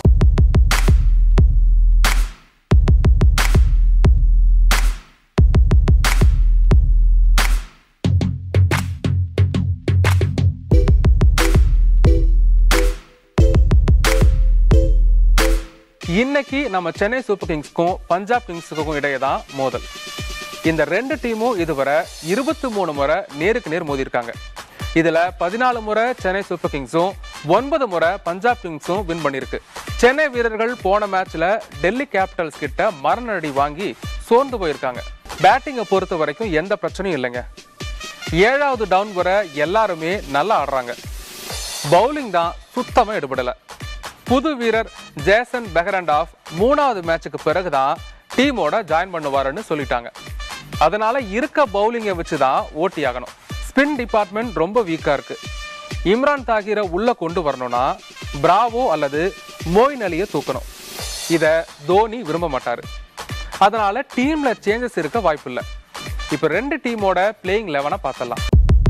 இன்னைக்கு நம்ம சென்னை சூப்பர் கிங்ஸ்க்கும் பஞ்சாப் கிங்ஸுக்கும் இடையே தான் மோதல் இந்த ரெண்டு டீமும் இதுவரை இருபத்தி மூணு முறை நேருக்கு நேர் மோதிருக்காங்க இதுல பதினாலு முறை சென்னை சூப்பர் கிங்ஸும் ஒன்பது முறை பஞ்சாப் கிங்ஸும் வின் பண்ணிருக்கு சென்னை வீரர்கள் போன மேட்ச்ல டெல்லி கேபிட்டல்ஸ் கிட்ட மரண அடி வாங்கி சோர்ந்து போயிருக்காங்க பேட்டிங்கை பொறுத்த வரைக்கும் எந்த பிரச்சனையும் இல்லைங்க ஏழாவது டவுன் வரை எல்லாருமே நல்லா ஆடுறாங்க பவுலிங் தான் சுத்தமா எடுபடல புது வீரர் ஜேசன் பெஹரண்டாஃப் மூணாவது மேட்சுக்கு பிறகுதான் டீமோட ஜாயின் பண்ணுவாருன்னு சொல்லிட்டாங்க அதனால இருக்க பவுலிங்கை வச்சு தான் ஓட்டி ஆகணும் ஸ்பின் டிபார்ட்மெண்ட் ரொம்ப வீக்கா இருக்கு இம்ரான் தாகிரை உள்ள கொண்டு வரணும்னா பிராவோ அல்லது மோயின் அலியை தூக்கணும் இதை தோனி விரும்ப மாட்டாரு அதனால டீம்ல சேஞ்சஸ் இருக்க வாய்ப்பு இல்லை இப்போ ரெண்டு டீமோட பிளேயிங் லெவனை பார்த்தலாம்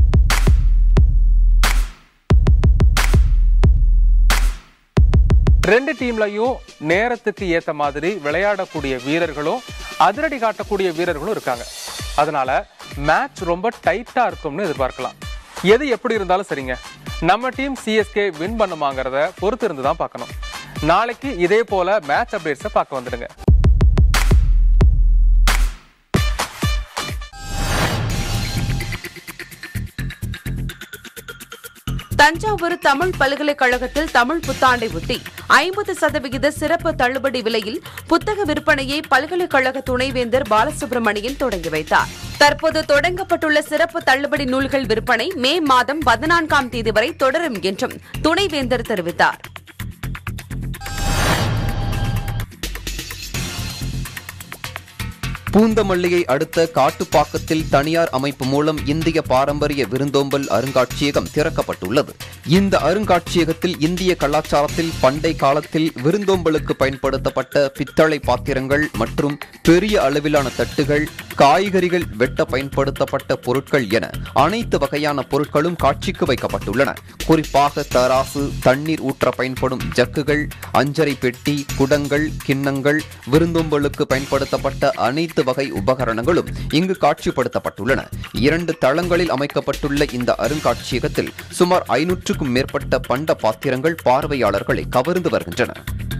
ரெண்டு டீம்லயும் நேரத்துக்கு ஏத்த மாதிரி விளையாடக்கூடிய வீரர்களும் அதிரடி காட்டக்கூடிய வீரர்களும் இருக்காங்க அதனால மேட்ச் ரொம்ப டைட்டா இருக்கும்னு எதிர்பார்க்கலாம் எது எப்படி இருந்தாலும் சரிங்க நம்ம டீம் சிஎஸ்கே வின் பண்ணுமாங்கிறத பொறுத்து இருந்து தான் பார்க்கணும் நாளைக்கு இதே போல மேட்ச் அப்டேட்ஸை பார்க்க வந்துடுங்க தஞ்சாவூர் தமிழ் பல்கலைக்கழகத்தில் தமிழ் புத்தாண்டை ஒட்டி ஐம்பது சதவிகித சிறப்பு தள்ளுபடி விலையில் புத்தக விற்பனையை பல்கலைக்கழக துணைவேந்தர் பாலசுப்ரமணியன் தொடங்கி வைத்தார் தற்போது தொடங்கப்பட்டுள்ள சிறப்பு தள்ளுபடி நூல்கள் விற்பனை மே மாதம் பதினான்காம் தேதி வரை தொடரும் என்றும் துணைவேந்தர் தெரிவித்தார் பூந்தமல்லியை அடுத்த காட்டுப்பாக்கத்தில் தனியார் அமைப்பு மூலம் இந்திய பாரம்பரிய விருந்தோம்பல் அருங்காட்சியகம் திறக்கப்பட்டுள்ளது இந்த அருங்காட்சியகத்தில் இந்திய கலாச்சாரத்தில் பண்டை காலத்தில் விருந்தோம்பலுக்கு பயன்படுத்தப்பட்ட பித்தளை பாத்திரங்கள் மற்றும் பெரிய அளவிலான தட்டுகள் காய்கறிகள் வெட்ட பயன்படுத்தப்பட்ட பொருட்கள் என அனைத்து வகையான பொருட்களும் காட்சிக்கு வைக்கப்பட்டுள்ளன குறிப்பாக தராசு தண்ணீர் ஊற்ற பயன்படும் ஜக்குகள் அஞ்சரை பெட்டி குடங்கள் கிண்ணங்கள் விருந்தோம்பலுக்கு பயன்படுத்தப்பட்ட அனைத்து வகை உபகரணங்களும் இங்கு காட்சிப்படுத்தப்பட்டுள்ளன இரண்டு தளங்களில் அமைக்கப்பட்டுள்ள இந்த அருங்காட்சியகத்தில் சுமார் ஐநூற்றுக்கும் மேற்பட்ட பண்ட பாத்திரங்கள் பார்வையாளர்களை கவர்ந்து வருகின்றன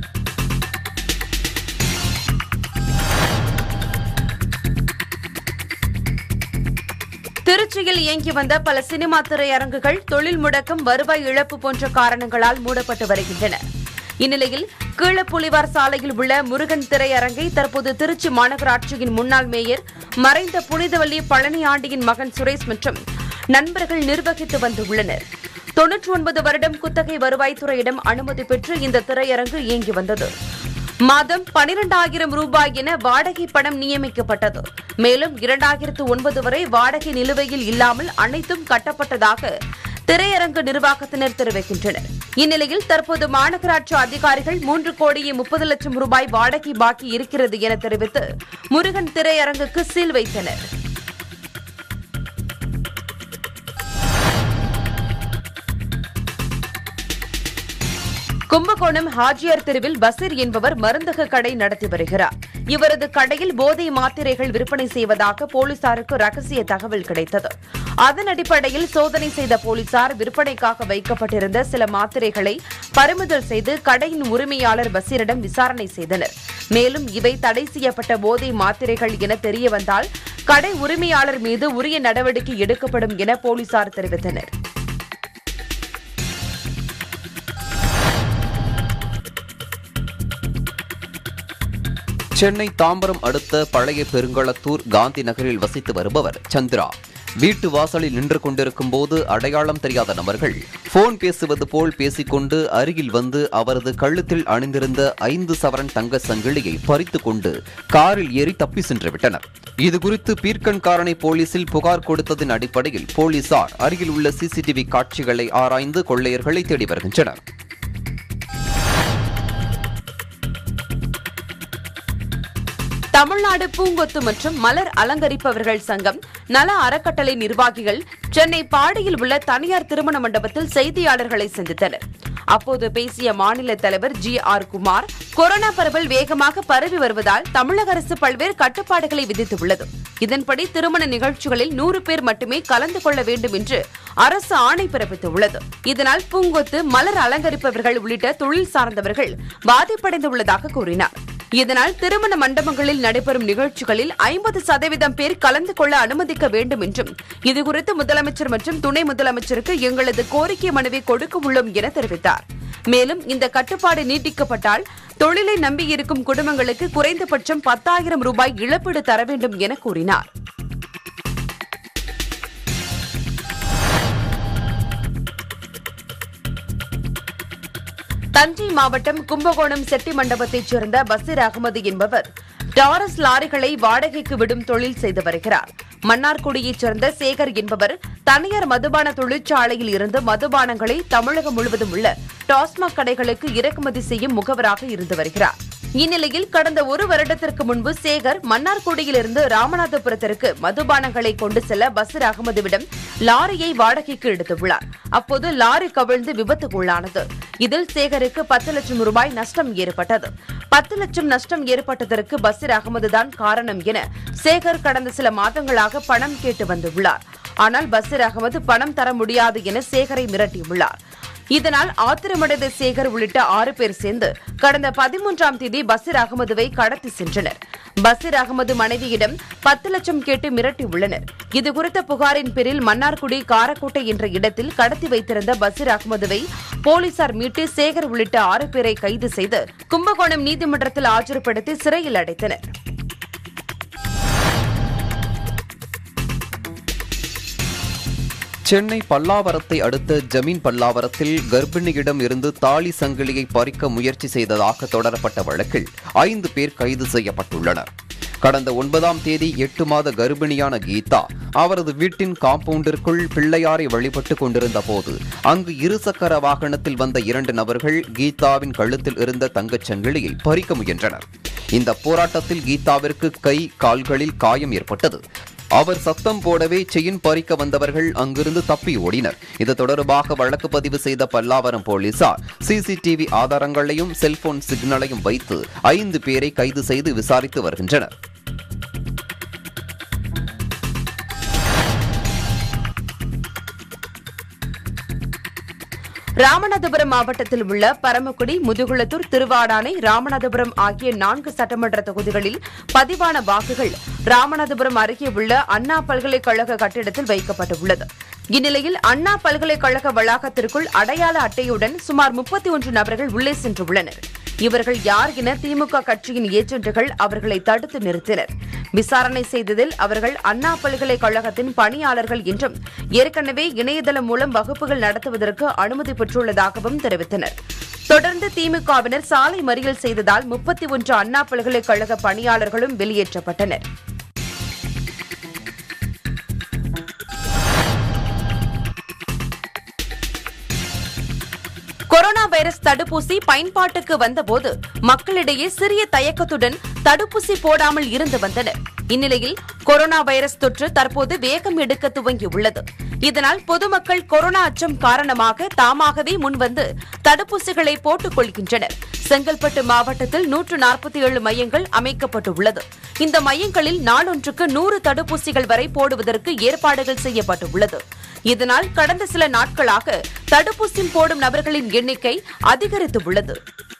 திருச்சியில் இயங்கி வந்த பல சினிமா திரையரங்குகள் தொழில் முடக்கம் வருவாய் இழப்பு போன்ற காரணங்களால் மூடப்பட்டு வருகின்றன இந்நிலையில் கீழப்புலிவார் சாலையில் உள்ள முருகன் திரையரங்கை தற்போது திருச்சி மாநகராட்சியின் முன்னாள் மேயர் மறைந்த புனிதவல்லி பழனி ஆண்டியின் மகன் சுரேஷ் மற்றும் நண்பர்கள் நிர்வகித்து வந்துள்ளனர் தொன்னூற்றி ஒன்பது வருடம் குத்தகை வருவாய்த்துறையிடம் அனுமதி பெற்று இந்த திரையரங்கு இயங்கி வந்தது மாதம் பனிரெண்டாயிரம் ரூபாய் என வாடகை பணம் நியமிக்கப்பட்டது மேலும் இரண்டாயிரத்து ஒன்பது வரை வாடகை நிலுவையில் இல்லாமல் அனைத்தும் கட்டப்பட்டதாக திரையரங்கு நிர்வாகத்தினர் தெரிவிக்கின்றனர் இந்நிலையில் தற்போது மாநகராட்சி அதிகாரிகள் மூன்று கோடியே முப்பது லட்சம் ரூபாய் வாடகை பாக்கி இருக்கிறது என தெரிவித்து முருகன் திரையரங்குக்கு சீல் வைத்தனர் கும்பகோணம் ஹாஜியார் தெருவில் பசீர் என்பவர் மருந்தக கடை நடத்தி வருகிறார் இவரது கடையில் போதை மாத்திரைகள் விற்பனை செய்வதாக போலீசாருக்கு ரகசிய தகவல் கிடைத்தது அதன் அடிப்படையில் சோதனை செய்த போலீசார் விற்பனைக்காக வைக்கப்பட்டிருந்த சில மாத்திரைகளை பறிமுதல் செய்து கடையின் உரிமையாளர் பசீரிடம் விசாரணை செய்தனர் மேலும் இவை தடை செய்யப்பட்ட போதை மாத்திரைகள் என தெரிய வந்தால் கடை உரிமையாளர் மீது உரிய நடவடிக்கை எடுக்கப்படும் என போலீசார் தெரிவித்தனர் சென்னை தாம்பரம் அடுத்த பழைய பெருங்களத்தூர் காந்தி நகரில் வசித்து வருபவர் சந்திரா வீட்டு வாசலில் நின்று கொண்டிருக்கும் போது அடையாளம் தெரியாத நபர்கள் போன் பேசுவது போல் பேசிக்கொண்டு அருகில் வந்து அவரது கழுத்தில் அணிந்திருந்த ஐந்து சவரன் தங்க சங்கிலியை பறித்துக் கொண்டு காரில் ஏறி தப்பி சென்று விட்டனர் இதுகுறித்து பீர்க்கன்காரணை போலீசில் புகார் கொடுத்ததன் அடிப்படையில் போலீசார் அருகில் உள்ள சிசிடிவி காட்சிகளை ஆராய்ந்து கொள்ளையர்களை தேடி வருகின்றனர் தமிழ்நாடு பூங்கொத்து மற்றும் மலர் அலங்கரிப்பவர்கள் சங்கம் நல அறக்கட்டளை நிர்வாகிகள் சென்னை பாடியில் உள்ள தனியார் திருமண மண்டபத்தில் செய்தியாளர்களை சந்தித்தனர் அப்போது பேசிய மாநில தலைவர் ஜி ஆர் குமார் கொரோனா பரவல் வேகமாக பரவி வருவதால் தமிழக அரசு பல்வேறு கட்டுப்பாடுகளை விதித்துள்ளது இதன்படி திருமண நிகழ்ச்சிகளில் நூறு பேர் மட்டுமே கலந்து கொள்ள வேண்டும் என்று அரசு ஆணை பிறப்பித்துள்ளது இதனால் பூங்கொத்து மலர் அலங்கரிப்பவர்கள் உள்ளிட்ட தொழில் சார்ந்தவர்கள் பாதிப்படைந்துள்ளதாக கூறினார் இதனால் திருமண மண்டபங்களில் நடைபெறும் நிகழ்ச்சிகளில் ஐம்பது சதவீதம் பேர் கலந்து கொள்ள அனுமதிக்க வேண்டும் என்றும் இதுகுறித்து முதலமைச்சர் மற்றும் துணை முதலமைச்சருக்கு எங்களது கோரிக்கை மனுவை கொடுக்க உள்ளோம் என தெரிவித்தார் மேலும் இந்த கட்டுப்பாடு நீட்டிக்கப்பட்டால் தொழிலை நம்பியிருக்கும் குடும்பங்களுக்கு குறைந்தபட்சம் பத்தாயிரம் ரூபாய் இழப்பீடு தர வேண்டும் என கூறினார் தஞ்சை மாவட்டம் கும்பகோணம் செட்டி மண்டபத்தைச் சேர்ந்த பசீர் அகமது என்பவர் டாரஸ் லாரிகளை வாடகைக்கு விடும் தொழில் செய்து வருகிறார் மன்னார்குடியைச் சேர்ந்த சேகர் என்பவர் தனியார் மதுபான தொழிற்சாலையில் இருந்து மதுபானங்களை தமிழகம் முழுவதும் உள்ள டாஸ்மாக் கடைகளுக்கு இறக்குமதி செய்யும் முகவராக இருந்து வருகிறார் இந்நிலையில் கடந்த ஒரு வருடத்திற்கு முன்பு சேகர் மன்னார்குடியிலிருந்து ராமநாதபுரத்திற்கு மதுபானங்களை கொண்டு செல்ல பசீர் அகமதுவிடம் லாரியை வாடகைக்கு எடுத்துள்ளார் அப்போது லாரி கவிழ்ந்து விபத்துக்குள்ளானது இதில் சேகருக்கு பத்து லட்சம் ரூபாய் நஷ்டம் ஏற்பட்டது பத்து லட்சம் நஷ்டம் ஏற்பட்டதற்கு பசீர் அகமதுதான் காரணம் என சேகர் கடந்த சில மாதங்களாக பணம் கேட்டு வந்துள்ளார் ஆனால் பசீர் அகமது பணம் தர முடியாது என சேகரை மிரட்டியுள்ளார் இதனால் ஆத்திரமடைந்த சேகர் உள்ளிட்ட ஆறு பேர் சேர்ந்து கடந்த பதிமூன்றாம் தேதி பசீர் அகமதுவை கடத்தி சென்றனர் பசீர் அகமது மனைவியிடம் பத்து லட்சம் கேட்டு மிரட்டியுள்ளனர் இதுகுறித்த புகாரின் பேரில் மன்னார்குடி காரக்கோட்டை என்ற இடத்தில் கடத்தி வைத்திருந்த பசீர் அகமதுவை போலீசார் மீட்டு சேகர் உள்ளிட்ட ஆறு பேரை கைது செய்து கும்பகோணம் நீதிமன்றத்தில் ஆஜர்படுத்தி சிறையில் அடைத்தனர் சென்னை பல்லாவரத்தை அடுத்த ஜமீன் பல்லாவரத்தில் கர்ப்பிணியிடம் இருந்து தாலி சங்கிலியை பறிக்க முயற்சி செய்ததாக தொடரப்பட்ட வழக்கில் ஐந்து பேர் கைது செய்யப்பட்டுள்ளனர் கடந்த ஒன்பதாம் தேதி எட்டு மாத கர்ப்பிணியான கீதா அவரது வீட்டின் காம்பவுண்டிற்குள் பிள்ளையாரை வழிபட்டுக் கொண்டிருந்த போது அங்கு இருசக்கர வாகனத்தில் வந்த இரண்டு நபர்கள் கீதாவின் கழுத்தில் இருந்த தங்கச் சங்கிலியை பறிக்க முயன்றனர் இந்த போராட்டத்தில் கீதாவிற்கு கை கால்களில் காயம் ஏற்பட்டது அவர் சத்தம் போடவே செயின் பறிக்க வந்தவர்கள் அங்கிருந்து தப்பி ஓடினர் இது தொடர்பாக வழக்கு பதிவு செய்த பல்லாவரம் போலீசார் சிசிடிவி ஆதாரங்களையும் செல்போன் சிக்னலையும் வைத்து ஐந்து பேரை கைது செய்து விசாரித்து வருகின்றனர் ராமநாதபுரம் மாவட்டத்தில் உள்ள பரமக்குடி முதுகுளத்தூர் திருவாடானை ராமநாதபுரம் ஆகிய நான்கு சட்டமன்ற தொகுதிகளில் பதிவான வாக்குகள் ராமநாதபுரம் அருகே உள்ள அண்ணா பல்கலைக்கழக கட்டிடத்தில் வைக்கப்பட்டுள்ளது இந்நிலையில் அண்ணா பல்கலைக்கழக வளாகத்திற்குள் அடையாள அட்டையுடன் சுமார் முப்பத்தி ஒன்று நபர்கள் உள்ளே சென்றுள்ளனர் இவர்கள் யார் என திமுக கட்சியின் ஏஜென்ட்டுகள் அவர்களை தடுத்து நிறுத்தினர் விசாரணை செய்ததில் அவர்கள் அண்ணா பல்கலைக்கழகத்தின் பணியாளர்கள் என்றும் ஏற்கனவே இணையதளம் மூலம் வகுப்புகள் நடத்துவதற்கு அனுமதி பெற்றுள்ளதாகவும் தெரிவித்தனர் தொடர்ந்து திமுகவினர் சாலை மறியல் செய்ததால் முப்பத்தி ஒன்று அண்ணா பல்கலைக்கழக பணியாளர்களும் வெளியேற்றப்பட்டனர் கொரோனா வைரஸ் தடுப்பூசி பயன்பாட்டுக்கு வந்தபோது மக்களிடையே சிறிய தயக்கத்துடன் தடுப்பூசி போடாமல் இருந்து வந்தனர் இந்நிலையில் கொரோனா வைரஸ் தொற்று தற்போது வேகம் எடுக்க துவங்கியுள்ளது இதனால் பொதுமக்கள் கொரோனா அச்சம் காரணமாக தாமாகவே முன்வந்து தடுப்பூசிகளை போட்டுக் கொள்கின்றனர் செங்கல்பட்டு மாவட்டத்தில் நூற்று நாற்பத்தி ஏழு மையங்கள் அமைக்கப்பட்டுள்ளது இந்த மையங்களில் நாளொன்றுக்கு நூறு தடுப்பூசிகள் வரை போடுவதற்கு ஏற்பாடுகள் செய்யப்பட்டுள்ளது இதனால் கடந்த சில நாட்களாக தடுப்பூசி போடும் நபர்களின் எண்ணிக்கை அதிகரித்துள்ளது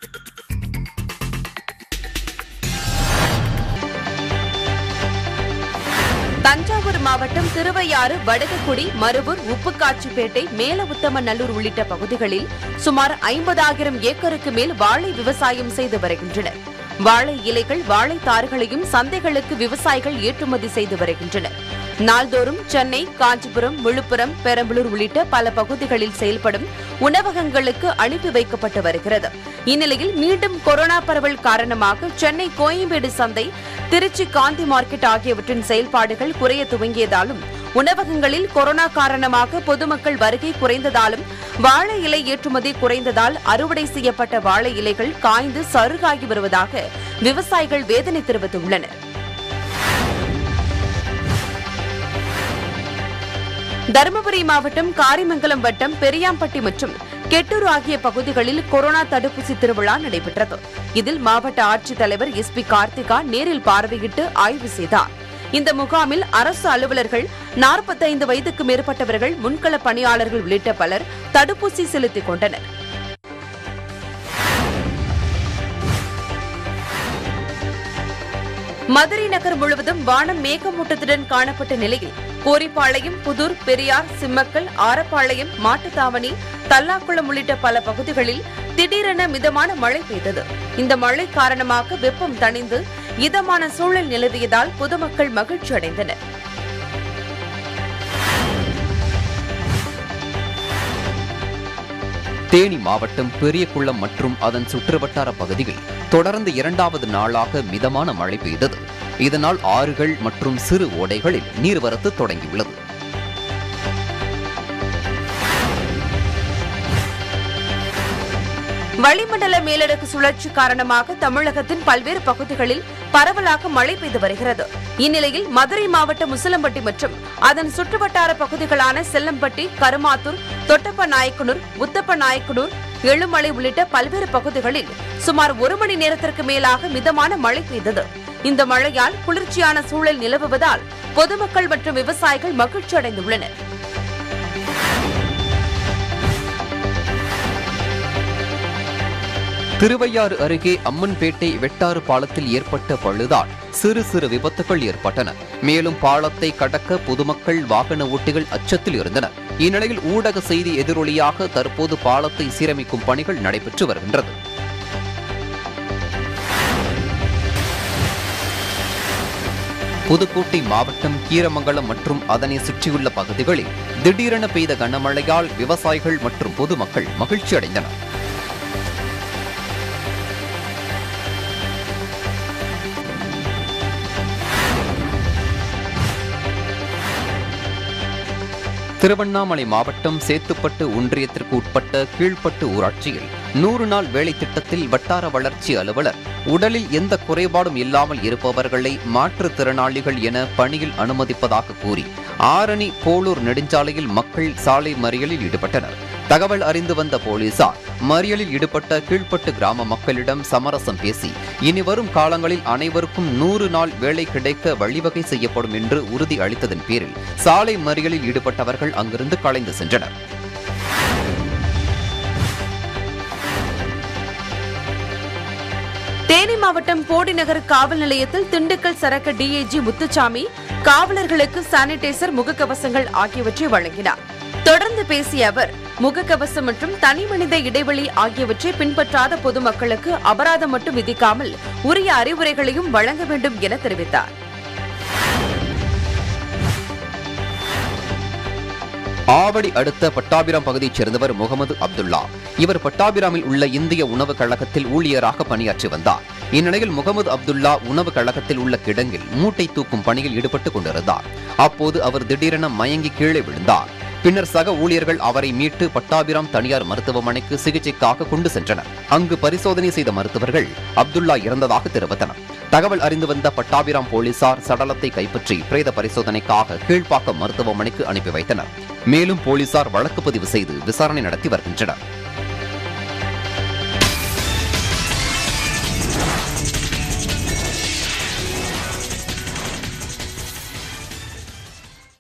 தஞ்சாவூர் மாவட்டம் திருவையாறு வடகக்குடி மருவூர் உப்புக்காட்சிப்பேட்டை மேல உத்தமநல்லூர் உள்ளிட்ட பகுதிகளில் சுமார் ஐம்பதாயிரம் ஏக்கருக்கு மேல் வாழை விவசாயம் செய்து வருகின்றனர் வாழை இலைகள் வாழைத்தார்களையும் சந்தைகளுக்கு விவசாயிகள் ஏற்றுமதி செய்து வருகின்றனர் நாள்தோறும் சென்னை காஞ்சிபுரம் விழுப்புரம் பெரம்பலூர் உள்ளிட்ட பல பகுதிகளில் செயல்படும் உணவகங்களுக்கு அனுப்பி வைக்கப்பட்டு வருகிறது இந்நிலையில் மீண்டும் கொரோனா பரவல் காரணமாக சென்னை கோயம்பேடு சந்தை திருச்சி காந்தி மார்க்கெட் ஆகியவற்றின் செயல்பாடுகள் குறைய துவங்கியதாலும் உணவகங்களில் கொரோனா காரணமாக பொதுமக்கள் வருகை குறைந்ததாலும் வாழை இலை ஏற்றுமதி குறைந்ததால் அறுவடை செய்யப்பட்ட வாழை இலைகள் காய்ந்து சருகாகி வருவதாக விவசாயிகள் வேதனை தெரிவித்துள்ளனர் தருமபுரி மாவட்டம் காரிமங்கலம் வட்டம் பெரியாம்பட்டி மற்றும் கெட்டூர் ஆகிய பகுதிகளில் கொரோனா தடுப்பூசி திருவிழா நடைபெற்றது இதில் மாவட்ட ஆட்சித்தலைவர் எஸ் பி கார்த்திகா நேரில் பார்வையிட்டு ஆய்வு செய்தார் இந்த முகாமில் அரசு அலுவலர்கள் நாற்பத்தைந்து வயதுக்கு மேற்பட்டவர்கள் முன்கள பணியாளர்கள் உள்ளிட்ட பலர் தடுப்பூசி செலுத்திக் கொண்டனர் மதுரை நகர் முழுவதும் வானம் மேகமூட்டத்துடன் காணப்பட்ட நிலையில் கோரிப்பாளையம் புதூர் பெரியார் சிம்மக்கல் ஆரப்பாளையம் மாட்டுத்தாவணி தல்லாக்குளம் உள்ளிட்ட பல பகுதிகளில் திடீரென மிதமான மழை பெய்தது இந்த மழை காரணமாக வெப்பம் தணிந்து இதமான சூழல் நிலவியதால் பொதுமக்கள் மகிழ்ச்சி அடைந்தனர் தேனி மாவட்டம் பெரியகுளம் மற்றும் அதன் சுற்றுவட்டார பகுதியில் தொடர்ந்து இரண்டாவது நாளாக மிதமான மழை பெய்தது இதனால் ஆறுகள் மற்றும் சிறு ஓடைகளில் நீர்வரத்து தொடங்கியுள்ளது வளிமண்டல மேலடுக்கு சுழற்சி காரணமாக தமிழகத்தின் பல்வேறு பகுதிகளில் பரவலாக மழை பெய்து வருகிறது இந்நிலையில் மதுரை மாவட்டம் முசலம்பட்டி மற்றும் அதன் சுற்றுவட்டார பகுதிகளான செல்லம்பட்டி கருமாத்தூர் தொட்டப்ப நாயக்கனூர் உத்தப்ப நாயக்கனூர் எழுமலை உள்ளிட்ட பல்வேறு பகுதிகளில் சுமார் ஒரு மணி நேரத்திற்கு மேலாக மிதமான மழை பெய்தது இந்த மழையால் குளிர்ச்சியான சூழல் நிலவுவதால் பொதுமக்கள் மற்றும் விவசாயிகள் மகிழ்ச்சி அடைந்துள்ளனர் திருவையாறு அருகே அம்மன்பேட்டை வெட்டாறு பாலத்தில் ஏற்பட்ட பழுதால் சிறு சிறு விபத்துகள் ஏற்பட்டன மேலும் பாலத்தை கடக்க பொதுமக்கள் வாகன ஓட்டிகள் அச்சத்தில் இருந்தனர் இந்நிலையில் ஊடக செய்தி எதிரொலியாக தற்போது பாலத்தை சீரமைக்கும் பணிகள் நடைபெற்று வருகின்றது புதுக்கோட்டை மாவட்டம் கீரமங்கலம் மற்றும் அதனை சுற்றியுள்ள பகுதிகளில் திடீரென பெய்த கனமழையால் விவசாயிகள் மற்றும் பொதுமக்கள் மகிழ்ச்சி அடைந்தனர் திருவண்ணாமலை மாவட்டம் சேத்துப்பட்டு ஒன்றியத்திற்கு உட்பட்ட கீழ்ப்பட்டு ஊராட்சியில் நூறு நாள் வேலை திட்டத்தில் வட்டார வளர்ச்சி அலுவலர் உடலில் எந்த குறைபாடும் இல்லாமல் இருப்பவர்களை மாற்றுத்திறனாளிகள் என பணியில் அனுமதிப்பதாக கூறி ஆரணி போலூர் நெடுஞ்சாலையில் மக்கள் சாலை மறியலில் ஈடுபட்டனர் தகவல் அறிந்து வந்த போலீசார் மறியலில் ஈடுபட்ட கீழ்ப்பட்டு கிராம மக்களிடம் சமரசம் பேசி இனி வரும் காலங்களில் அனைவருக்கும் நூறு நாள் வேலை கிடைக்க வழிவகை செய்யப்படும் என்று உறுதி அளித்ததன் பேரில் சாலை மறியலில் ஈடுபட்டவர்கள் அங்கிருந்து கலைந்து சென்றனர் தேனி மாவட்டம் போடிநகர் காவல் நிலையத்தில் திண்டுக்கல் சரக்கு டிஐஜி முத்துச்சாமி காவலர்களுக்கு சானிடைசர் முகக்கவசங்கள் ஆகியவற்றை வழங்கினார் தொடர்ந்து பேசிய அவர் முகக்கவசம் மற்றும் தனிமனித இடைவெளி ஆகியவற்றை பின்பற்றாத பொதுமக்களுக்கு அபராதம் மட்டும் விதிக்காமல் உரிய அறிவுரைகளையும் வழங்க வேண்டும் என தெரிவித்தார் ஆவடி அடுத்த பட்டாபிராம் பகுதியைச் சேர்ந்தவர் முகமது அப்துல்லா இவர் பட்டாபிராமில் உள்ள இந்திய உணவுக் கழகத்தில் ஊழியராக பணியாற்றி வந்தார் இந்நிலையில் முகமது அப்துல்லா உணவுக் கழகத்தில் உள்ள கிடங்கில் மூட்டை தூக்கும் பணியில் ஈடுபட்டுக் கொண்டிருந்தார் அப்போது அவர் திடீரென மயங்கி கீழே விழுந்தார் பின்னர் சக ஊழியர்கள் அவரை மீட்டு பட்டாபிராம் தனியார் மருத்துவமனைக்கு சிகிச்சைக்காக கொண்டு சென்றனர் அங்கு பரிசோதனை செய்த மருத்துவர்கள் அப்துல்லா இறந்ததாக தெரிவித்தனர் தகவல் அறிந்து வந்த பட்டாபிராம் போலீசார் சடலத்தை கைப்பற்றி பிரேத பரிசோதனைக்காக கீழ்ப்பாக்கம் மருத்துவமனைக்கு அனுப்பி வைத்தனர் மேலும் போலீசார் வழக்கு பதிவு செய்து விசாரணை நடத்தி வருகின்றனர்